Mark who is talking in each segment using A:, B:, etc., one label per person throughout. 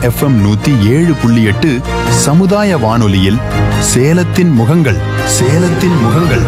A: FM நூத்தி ஏழு புள்ளி எட்டு சமுதாய வானொலியில் சேலத்தின் முகங்கள் சேலத்தின் முகங்கள்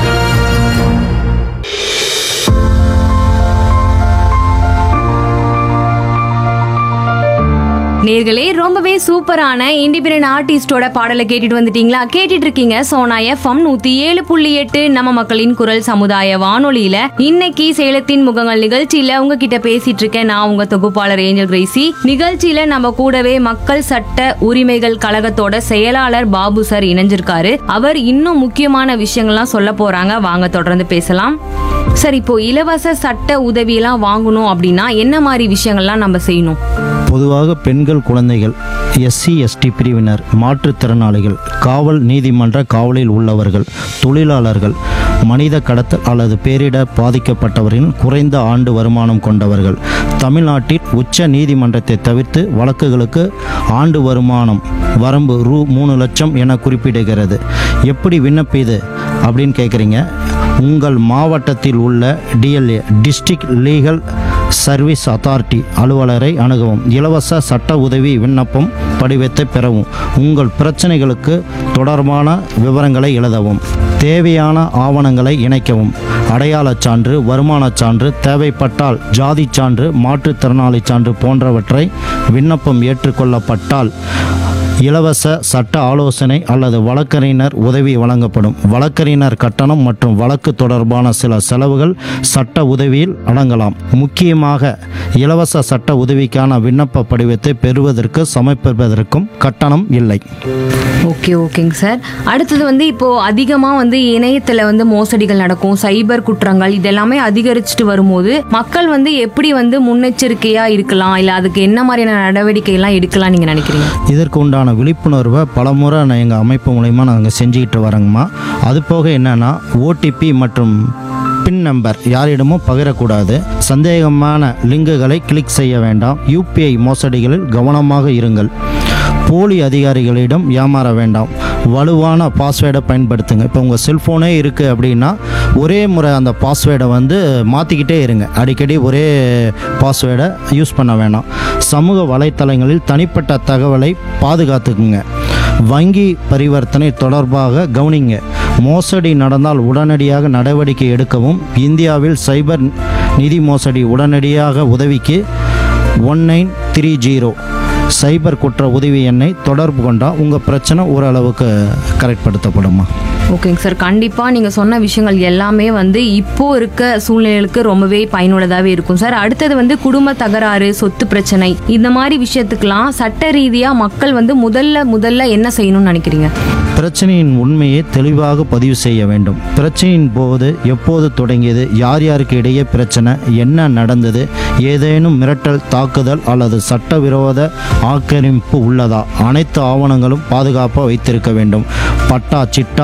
B: நேர்களே ரொம்பவே சூப்பரான இண்டிபெண்டன்ட் ஆர்டிஸ்டோட பாடலை கேட்டுட்டு வந்துட்டீங்களா கேட்டுட்டு இருக்கீங்க சோனா எஃப்எம் நூத்தி ஏழு புள்ளி எட்டு நம்ம மக்களின் குரல் சமுதாய வானொலியில இன்னைக்கு சேலத்தின் முகங்கள் நிகழ்ச்சியில உங்ககிட்ட பேசிட்டு இருக்கேன் நான் உங்க தொகுப்பாளர் ஏஞ்சல் கிரேசி நிகழ்ச்சியில நம்ம கூடவே மக்கள் சட்ட உரிமைகள் கழகத்தோட செயலாளர் பாபு சார் இணைஞ்சிருக்காரு அவர் இன்னும் முக்கியமான விஷயங்கள்லாம் சொல்ல போறாங்க வாங்க தொடர்ந்து பேசலாம் சார் இப்போ இலவச சட்ட உதவியெல்லாம் வாங்கணும் அப்படின்னா என்ன மாதிரி விஷயங்கள்லாம் நம்ம செய்யணும்
C: பொதுவாக பெண்கள் குழந்தைகள் எஸ்சி எஸ்டி பிரிவினர் மாற்றுத்திறனாளிகள் காவல் நீதிமன்ற காவலில் உள்ளவர்கள் தொழிலாளர்கள் மனித கடத்தல் அல்லது பேரிட பாதிக்கப்பட்டவரின் குறைந்த ஆண்டு வருமானம் கொண்டவர்கள் தமிழ்நாட்டில் உச்ச நீதிமன்றத்தை தவிர்த்து வழக்குகளுக்கு ஆண்டு வருமானம் வரம்பு ரூ மூணு லட்சம் என குறிப்பிடுகிறது எப்படி விண்ணப்பிது அப்படின்னு கேட்குறீங்க உங்கள் மாவட்டத்தில் உள்ள DLA district legal service authority அலுவலரை அணுகவும் இலவச சட்ட உதவி விண்ணப்பம் படிவத்தை பெறவும் உங்கள் பிரச்சனைகளுக்கு தொடர்பான விவரங்களை எழுதவும் தேவையான ஆவணங்களை இணைக்கவும் அடையாளச் சான்று வருமானச் சான்று தேவைப்பட்டால் ஜாதிச் சான்று மாற்றுத்திறனாளி சான்று போன்றவற்றை விண்ணப்பம் ஏற்றுக்கொள்ளப்பட்டால் இலவச சட்ட ஆலோசனை அல்லது வழக்கறிஞர் உதவி வழங்கப்படும் வழக்கறிஞர் கட்டணம் மற்றும் வழக்கு தொடர்பான சில செலவுகள் சட்ட உதவியில் அடங்கலாம் முக்கியமாக இலவச சட்ட உதவிக்கான விண்ணப்ப படிவத்தை பெறுவதற்கு சமர்ப்பிப்பதற்கும் கட்டணம் இல்லை
B: ஓகே ஓகேங்க சார் அடுத்தது வந்து இப்போ அதிகமா வந்து இணையத்துல வந்து மோசடிகள் நடக்கும் சைபர் குற்றங்கள் இதெல்லாமே அதிகரிச்சுட்டு வரும்போது மக்கள் வந்து எப்படி வந்து முன்னெச்சரிக்கையா இருக்கலாம் இல்ல அதுக்கு என்ன மாதிரியான நடவடிக்கை எல்லாம் எடுக்கலாம் நீங்க நினைக்கிறீங்க
C: இதற்கு உண்டான விழிப்புணர்வை பலமுறை நான் எங்கள் அமைப்பு மூலயமா நாங்கள் செஞ்சுக்கிட்டு வரோங்கம்மா அது போக என்னென்னா ஓடிபி மற்றும் பின் நம்பர் யாரிடமும் பகிரக்கூடாது சந்தேகமான லிங்குகளை கிளிக் செய்ய வேண்டாம் யூபிஐ மோசடிகளில் கவனமாக இருங்கள் போலி அதிகாரிகளிடம் ஏமாற வேண்டாம் வலுவான பாஸ்வேர்டை பயன்படுத்துங்க இப்போ உங்கள் செல்ஃபோனே இருக்குது அப்படின்னா ஒரே முறை அந்த பாஸ்வேர்டை வந்து மாற்றிக்கிட்டே இருங்க அடிக்கடி ஒரே பாஸ்வேர்டை யூஸ் பண்ண வேண்டாம் சமூக வலைத்தளங்களில் தனிப்பட்ட தகவலை பாதுகாத்துக்குங்க வங்கி பரிவர்த்தனை தொடர்பாக கவனிங்க மோசடி நடந்தால் உடனடியாக நடவடிக்கை எடுக்கவும் இந்தியாவில் சைபர் நிதி மோசடி உடனடியாக உதவிக்கு one nine three zero cyber குற்ற உதவி எண்ணை தொடர்பு கொண்டால் உங்கள் பிரச்சனை ஓரளவுக்கு கரெக்ட்படுத்தப்படுமா
B: ஓகேங்க சார் கண்டிப்பா நீங்க சொன்ன விஷயங்கள் எல்லாமே வந்து இப்போ இருக்க சூழ்நிலைகளுக்கு ரொம்பவே பயனுள்ளதாவே இருக்கும் சார் அடுத்தது வந்து குடும்ப தகராறு சொத்து பிரச்சனை இந்த மாதிரி விஷயத்துக்கெல்லாம் சட்ட ரீதியா மக்கள் வந்து முதல்ல முதல்ல என்ன செய்யணும்னு நினைக்கிறீங்க
C: பிரச்சனையின் உண்மையை தெளிவாக பதிவு செய்ய வேண்டும் பிரச்சனையின் போது எப்போது தொடங்கியது யார் யாருக்கு இடையே பிரச்சனை என்ன நடந்தது ஏதேனும் மிரட்டல் தாக்குதல் அல்லது சட்டவிரோத ஆக்கிரமிப்பு உள்ளதா அனைத்து ஆவணங்களும் பாதுகாப்பாக வைத்திருக்க வேண்டும் பட்டா சிட்டா